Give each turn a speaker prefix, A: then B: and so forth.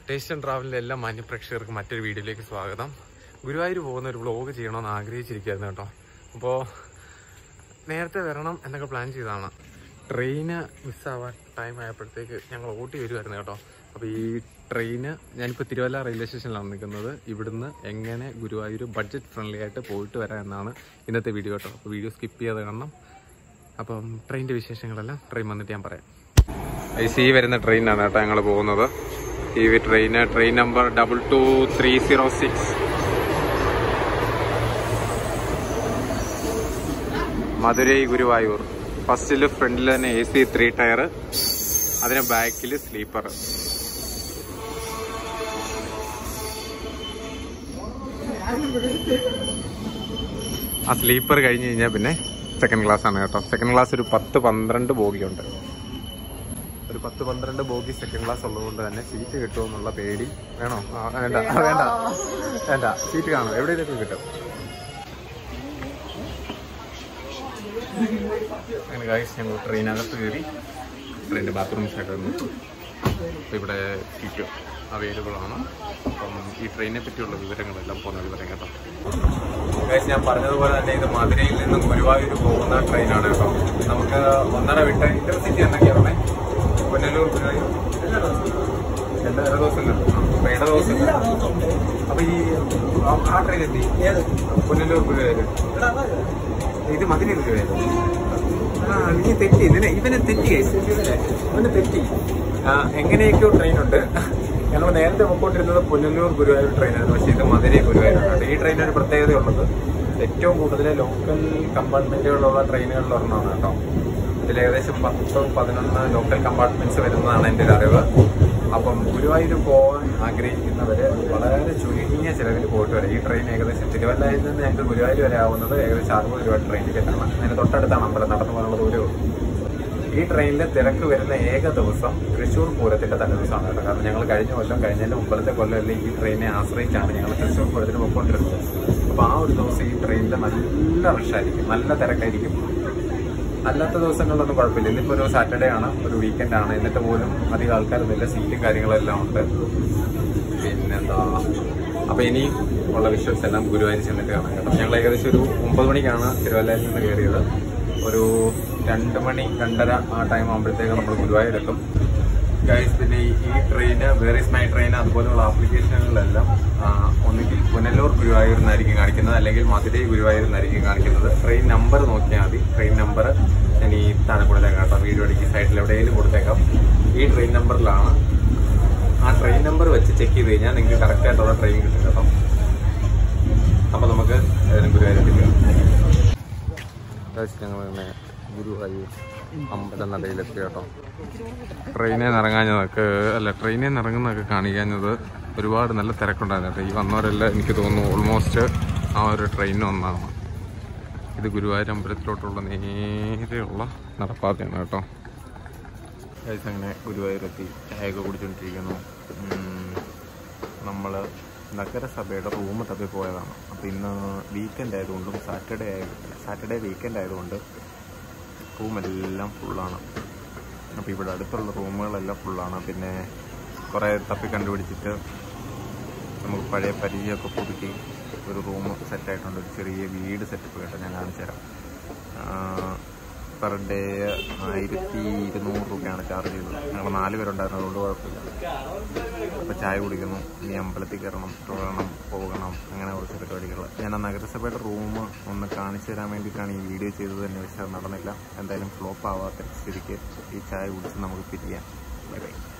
A: Taste and ട്രാവലിലെ എല്ലാ മാന്യപ്രേക്ഷകർക്ക് മറ്റൊരു വീഡിയോയിലേക്ക് സ്വാഗതം ഗുരുവായൂർ പോകുന്ന ഒരു വ്ളോഗ് ചെയ്യണമെന്ന് ആഗ്രഹിച്ചിരിക്കുകയായിരുന്നു കേട്ടോ അപ്പോൾ നേരത്തെ വരണം എന്നൊക്കെ പ്ലാൻ ചെയ്തതാണ് ട്രെയിന് മിസ്സാവാൻ ടൈം ആയപ്പോഴത്തേക്ക് ഞങ്ങൾ ഓട്ടി വരുമായിരുന്നു കേട്ടോ അപ്പോൾ ഈ ട്രെയിന് ഞാനിപ്പോൾ തിരുവല്ല റെയിൽവേ സ്റ്റേഷനിലാണ് നിൽക്കുന്നത് ഇവിടുന്ന് എങ്ങനെ ഗുരുവായൂർ ബഡ്ജറ്റ് ഫ്രണ്ട്ലി ആയിട്ട് പോയിട്ട് വരാം എന്നാണ് ഇന്നത്തെ വീഡിയോ കേട്ടോ അപ്പോൾ വീഡിയോ സ്കിപ്പ് ചെയ്യാതെ കാണണം അപ്പം ട്രെയിനിൻ്റെ വിശേഷങ്ങളെല്ലാം ട്രെയിൻ വന്നിട്ട് ഞാൻ പറയാം ഐ സി വരുന്ന ട്രെയിനാണ് കേട്ടോ ഞങ്ങൾ പോകുന്നത് ഈ train train number double two three zero six Madurai Guruvayur ഫസ്റ്റിൽ ഫ്രണ്ടിൽ തന്നെ എ സി ത്രീ ടയർ അതിന് ബാക്കിൽ സ്ലീപ്പർ ആ സ്ലീപ്പർ കഴിഞ്ഞ് കഴിഞ്ഞാൽ പിന്നെ സെക്കൻഡ് ക്ലാസ് ആണ് കേട്ടോ സെക്കൻഡ് ക്ലാസ് ഒരു പത്ത് പന്ത്രണ്ട് ബോഗിയുണ്ട് ഒരു പത്ത് പന്ത്രണ്ട് ബോഗി സെക്കൻഡ് ക്ലാസ് ഉള്ളതുകൊണ്ട് തന്നെ സീറ്റ് കിട്ടുമെന്നുള്ള പേടി വേണോ ആ, വേണ്ട ആ, വേണ്ട വേണ്ട സീറ്റ് കാണും എവിടെയെങ്കിലും കിട്ടും അങ്ങനെ ഗായ്സ് ഞങ്ങൾ ട്രെയിനകത്ത് കയറി ട്രെയിനിൻ്റെ ബാത്റൂംസൊക്കെ വന്നു അപ്പോൾ ഇവിടെ സീറ്റ് അവൈലബിൾ ആണ് അപ്പം ഈ ട്രെയിനിനെ പറ്റിയുള്ള വിവരങ്ങളെല്ലാം പോകുന്ന വിവരം കേട്ടോ ഗൈസ് ഞാൻ പറഞ്ഞതുപോലെ തന്നെ ഇത് മധുരയിൽ നിന്നും ഗുരുവായൂർ പോകുന്ന ട്രെയിനാണ് കേട്ടോ നമുക്ക് ഒന്നര വിട്ട് ഇന്റർസിറ്റി എന്നൊക്കെ പറഞ്ഞേ പുനലൂർ ഗുരുവായൂർ എല്ലാ ഇട ദിവസം അപ്പൊ ഇട ദിവസം അപ്പൊ ഈ ആ- ആ ട്രെയിൻ എത്തി പുനലൂർ ഗുരുവായൂർ ഇത് മധുര ഗുരുവായൂർ ആ നീ തെറ്റി ഇതിനെ ഇവനെ തെറ്റി guys. ഇവന് തെറ്റി ആ, എങ്ങനെയൊക്കെയോ ട്രെയിനുണ്ട് ഞങ്ങൾ നേരത്തെ പൊക്കോണ്ടിരുന്നത് പുനലൂർ ഗുരുവായൂർ ട്രെയിനായിരുന്നു പക്ഷേ ഇത് മധുര ഗുരുവായൂരാണ് ഈ ട്രെയിനിന് ഒരു പ്രത്യേകതയുള്ളത് ഏറ്റവും കൂടുതൽ ലോക്കൽ കമ്പാർട്ട്മെന്റുകളുള്ള ട്രെയിനുകളിൽ ഒരെണ്ണമാണ് കേട്ടോ ഇതിൽ ഏകദേശം പത്ത് പതിനൊന്ന് ലോക്കൽ കമ്പാർട്ട്മെന്റ്സ് വരുന്നതാണ് എൻ്റെ ഒരു അറിവ് അപ്പം ഗുരുവായൂർ പോകാൻ ആഗ്രഹിക്കുന്നവര് വളരെ ചുരുങ്ങിയ ചിലവിൽ പോയിട്ട് വരും ഈ ട്രെയിൻ ഏകദേശം തിരുവല്ലയിൽ നിന്ന് ഞങ്ങൾക്ക് ഗുരുവായൂർ വരെ ആവുന്നത് ഏകദേശം അറുപത് രൂപ ട്രെയിൻ ടിക്കറ്റാണ് അതിന് തൊട്ടടുത്താണ് അമ്പലം നടന്നു പോകാനുള്ള ദൂരമേ ഉള്ളൂ ഈ ട്രെയിനിൽ തിരക്ക് വരുന്ന ഏക ദിവസം തൃശ്ശൂർ പൂരത്തിന്റെ തലേ ദിവസമാണ് കേട്ടോ കാരണം ഞങ്ങൾ കഴിഞ്ഞ കൊല്ലം കഴിഞ്ഞതിന്റെ മുമ്പത്തെ കൊല്ലമല്ലേ ഈ ട്രെയിനെ ആശ്രയിച്ചാണ് ഞങ്ങൾ തൃശ്ശൂർ പൂരത്തിന് പോയിക്കൊണ്ടിരുന്നത് അപ്പൊ ആ ഒരു ദിവസം ഈ ട്രെയിനിൽ നല്ല റഷായിരിക്കും നല്ല തിരക്കായിരിക്കും അല്ലാത്ത ദിവസങ്ങളിലൊന്നും കുഴപ്പമില്ല ഇന്നിപ്പോ ഒരു സാറ്റർഡേ ആണ് ഒരു വീക്കെൻഡ് ആണ് എന്നിട്ട് പോലും അധികം ആൾക്കാരൊന്നുമില്ല സീറ്റും കാര്യങ്ങളെല്ലാം ഉണ്ട് പിന്നെന്താ അപ്പൊ ഇനി ഉള്ള വിഷ്വൽസ് എല്ലാം ഗുരുവായൂർ ചെന്നിട്ട് കാണാം കേട്ടോ ഞങ്ങൾ ഏകദേശം ഒരു ഒമ്പത് മണിക്കാണ് തിരുവല്ലയിൽ നിന്ന് കയറിയത് ഒരു രണ്ട് മണി രണ്ടര ആ ടൈം ആകുമ്പോഴത്തേക്ക് നമ്മൾ ഗുരുവായൂരെത്തും ഗൈസ് പിന്നെ ഈ- ഈ train where is my train അതുപോലുള്ള ആപ്ലിക്കേഷനുകളിലെല്ലാം ആ, ഒന്നുകിൽ പുനലൂർ ഗുരുവായൂർ എന്നായിരിക്കും കാണിക്കുന്നത് അല്ലെങ്കിൽ മധുരൈ ഗുരുവായൂർ എന്നായിരിക്കും കാണിക്കുന്നത് ട്രെയിൻ നമ്പർ നോക്കിയാൽ മതി ട്രെയിൻ നമ്പർ ഞാൻ ഈ താഴെ കൊടുത്തേക്കാം കേട്ടോ വീഡിയോ അടിക്ക് സൈഡിൽ എവിടെയെങ്കിലും കൊടുത്തേക്കാം ഈ ട്രെയിൻ നമ്പറിലാണ് ആ ട്രെയിൻ നമ്പർ വെച്ച് ചെക്ക് ചെയ്ത് കഴിഞ്ഞാൽ നിങ്ങൾക്ക് കറക്റ്റ് ആയിട്ടുള്ള ട്രെയിൻ കിട്ടും കേട്ടോ അപ്പൊ നമുക്ക് ഏതെങ്കിലും ഗുരുവായൂർ എത്തിക്കാം ഞങ്ങൾ ഗുരുവായൂർ അമ്പലം നടയിലെത്തി കേട്ടോ ട്രെയിനിൽ നിന്ന് ഇറങ്ങാഞ്ഞതൊക്കെ അല്ല ട്രെയിനിൽ നിന്ന് ഇറങ്ങുന്നതൊക്കെ കാണിക്കാഞ്ഞത് ഒരുപാട് നല്ല തിരക്കുണ്ടായിരുന്നു കേട്ടോ ഈ വന്നവരെല്ലാം എനിക്ക് തോന്നുന്നു ഓൾമോസ്റ്റ് ആ ഒരു ട്രെയിനിന് ഒന്നാണ് ഇത് ഗുരുവായൂർ അമ്പലത്തിലോട്ടുള്ള നേരെയുള്ള നടപ്പാതയാണ് കേട്ടോ ഗൈസ് അങ്ങനെ ഗുരുവായൂരെത്തി ചായയൊക്കെ കുടിച്ചുകൊണ്ടിരിക്കുന്നു നമ്മൾ നഗരസഭയുടെ റൂം തപ്പി പോയതാണ് അപ്പോൾ ഇന്ന് വീക്കെൻഡ് ആയതുകൊണ്ടും സാറ്റർഡേ ആയ സാറ്റർഡേ വീക്കെൻഡ് ആയതുകൊണ്ട് റൂമെല്ലാം ഫുള്ളാണ് അപ്പോൾ ഇവിടെ അടുത്തുള്ള റൂമുകളെല്ലാം ഫുള്ളാണ് പിന്നെ കുറേ തപ്പി കണ്ടുപിടിച്ചിട്ട് നമുക്ക് പഴയ പരിചയമൊക്കെ പുതുക്കി ഒരു റൂം സെറ്റായിട്ടുണ്ട് ഒരു ചെറിയ വീട് സെറ്റപ്പ് കേട്ടോ ഞാൻ കാണിച്ചു തരാം പെർ ഡേ ആയിരത്തി ഇരുന്നൂറ് രൂപയാണ് ചാർജ് ചെയ്തത് ഞങ്ങൾ നാല് പേരുണ്ടായിരുന്നു അതുകൊണ്ട് കുഴപ്പമില്ല അപ്പോൾ ചായ കുടിക്കുന്നു ഇനി അമ്പലത്തിൽ കയറണം തൊഴണം പോകണം അങ്ങനെ കുറച്ച് പരിപാടികൾ ഞാൻ ആ നഗരസഭയുടെ റൂം ഒന്ന് കാണിച്ചു തരാൻ വേണ്ടിയിട്ടാണ് ഈ വീഡിയോ ചെയ്തത് തന്നെ പക്ഷേ അത് നടന്നില്ല എന്തായാലും ഫ്ലോപ്പ് ആവാത്ത സ്ഥിതിക്ക് ഈ ചായ കുടിച്ച് നമുക്ക് പിരിയാം ബൈ ബൈ